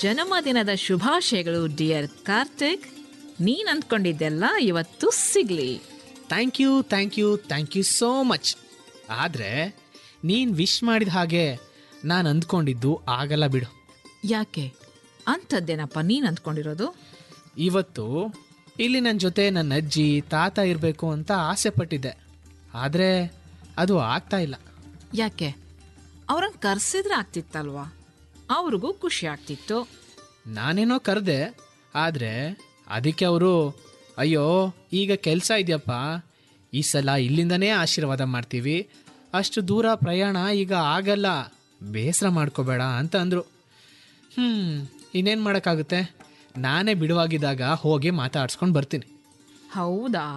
ಜನ್ಮದಿನದ ಶುಭಾಶಯಗಳು ಡಿಯರ್ ಕಾರ್ತಿಕ್ ನೀನ್ ಅಂದ್ಕೊಂಡಿದ್ದೆಲ್ಲ ಇವತ್ತು ಸಿಗ್ಲಿ thank you thank you thank you so much ಆದರೆ ನೀನು ವಿಶ್ ಮಾಡಿದ ಹಾಗೆ ನಾನು ಅಂದ್ಕೊಂಡಿದ್ದು ಆಗಲ್ಲ ಬಿಡು ಯಾಕೆ ಅಂಥದ್ದೇನಪ್ಪ ನೀನ್ ಅಂದ್ಕೊಂಡಿರೋದು ಇವತ್ತು ಇಲ್ಲಿ ನನ್ನ ಜೊತೆ ನನ್ನ ಅಜ್ಜಿ ತಾತ ಇರಬೇಕು ಅಂತ ಆಸೆ ಪಟ್ಟಿದ್ದೆ ಆದರೆ ಅದು ಆಗ್ತಾ ಇಲ್ಲ ಯಾಕೆ ಅವ್ರನ್ನ ಕರ್ಸಿದ್ರೆ ಆಗ್ತಿತ್ತಲ್ವಾ ಅವ್ರಿಗೂ ಖುಷಿ ಆಗ್ತಿತ್ತು ನಾನೇನೋ ಕರೆದೆ ಆದರೆ ಅದಕ್ಕೆ ಅವರು ಅಯ್ಯೋ ಈಗ ಕೆಲಸ ಇದೆಯಪ್ಪ ಈ ಸಲ ಇಲ್ಲಿಂದನೇ ಆಶೀರ್ವಾದ ಮಾಡ್ತೀವಿ ಅಷ್ಟು ದೂರ ಪ್ರಯಾಣ ಈಗ ಆಗಲ್ಲ ಬೇಸರ ಮಾಡ್ಕೋಬೇಡ ಅಂತ ಅಂದರು ಹ್ಞೂ ಇನ್ನೇನು ಮಾಡೋಕ್ಕಾಗುತ್ತೆ ನಾನೇ ಬಿಡುವಾಗಿದ್ದಾಗ ಹೋಗಿ ಮಾತಾಡ್ಸ್ಕೊಂಡು ಬರ್ತೀನಿ ಹೌದಾ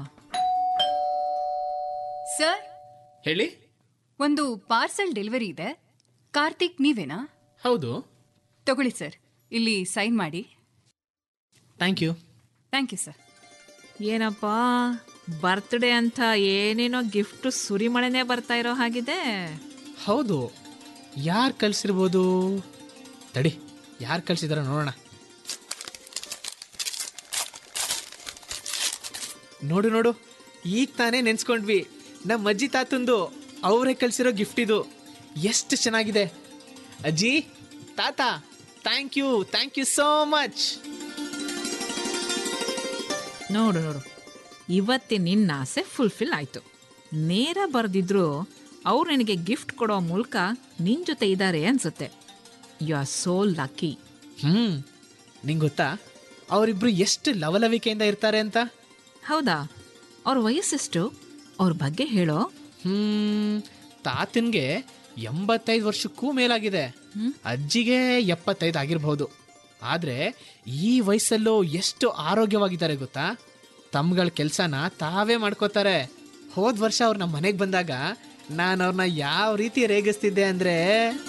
ಸರ್ ಹೇಳಿ ಒಂದು ಪಾರ್ಸಲ್ ಡೆಲಿವರಿ ಇದೆ ಕಾರ್ತಿಕ್ ನೀವೇನಾ ಹೌದು ತಗೊಳ್ಳಿ ಸರ್ ಇಲ್ಲಿ ಸೈನ್ ಮಾಡಿ thank you thank you sir ಏನಪ್ಪ ಬರ್ತ್ಡೇ ಅಂತ ಏನೇನೋ ಗಿಫ್ಟ್ ಸುರಿಮಳೆನೇ ಬರ್ತಾ ಇರೋ ಹಾಗಿದೆ ಹೌದು ಯಾರು ಕಳಿಸಿರ್ಬೋದು ತಡಿ ಯಾರು ಕಳಿಸಿದಾರ ನೋಡೋಣ ನೋಡು ನೋಡು ಈಗ ತಾನೇ ನೆನ್ಸ್ಕೊಂಡ್ವಿ ನಮ್ಮ ಅಜ್ಜಿ ತಾತಂದು ಅವರೇ ಕಳಿಸಿರೋ ಗಿಫ್ಟ್ ಇದು ಎಷ್ಟು ಚೆನ್ನಾಗಿದೆ ಅಜ್ಜಿ ತಾತ thank you thank you so much ನೋಡು ನೋಡು ಇವತ್ತಿನ ನಿನ್ನ ಆಸೆ ಫುಲ್ಫಿಲ್ ಆಯ್ತು ನೇರ ಬರೆದಿದ್ರು ಅವ್ರು ನಿನಗೆ ಗಿಫ್ಟ್ ಕೊಡೋ ಮೂಲಕ ನಿನ್ ಜೊತೆ ಇದ್ದಾರೆ ಅನ್ಸುತ್ತೆ ಯು ಆರ್ ಸೋ ಲಕ್ಕಿ ಹ್ಞೂ ನಿಂಗೆ ಗೊತ್ತಾ ಅವರಿಬ್ರು ಎಷ್ಟು ಲವಲವಿಕೆಯಿಂದ ಇರ್ತಾರೆ ಅಂತ ಹೌದಾ ಅವ್ರ ವಯಸ್ಸೆಷ್ಟು ಅವ್ರ ಬಗ್ಗೆ ಹೇಳೋ ಹ್ಮ್ ತಾತನ್ಗೆ ಎಂಬತ್ತೈದು ವರ್ಷಕ್ಕೂ ಮೇಲಾಗಿದೆ ಅಜ್ಜಿಗೆ ಎಪ್ಪತ್ತೈದು ಆಗಿರ್ಬಹುದು ಆದ್ರೆ ಈ ವಯಸ್ಸಲ್ಲೂ ಎಷ್ಟು ಆರೋಗ್ಯವಾಗಿದ್ದಾರೆ ಗೊತ್ತಾ ತಮ್ಗಳ ಕೆಲಸನ ತಾವೇ ಮಾಡ್ಕೋತಾರೆ ಹೋದ್ ವರ್ಷ ಅವ್ರು ನಮ್ಮ ಮನೆಗೆ ಬಂದಾಗ ನಾನು ಅವ್ರನ್ನ ಯಾವ ರೀತಿ ರೇಗಿಸ್ತಿದ್ದೆ ಅಂದ್ರೆ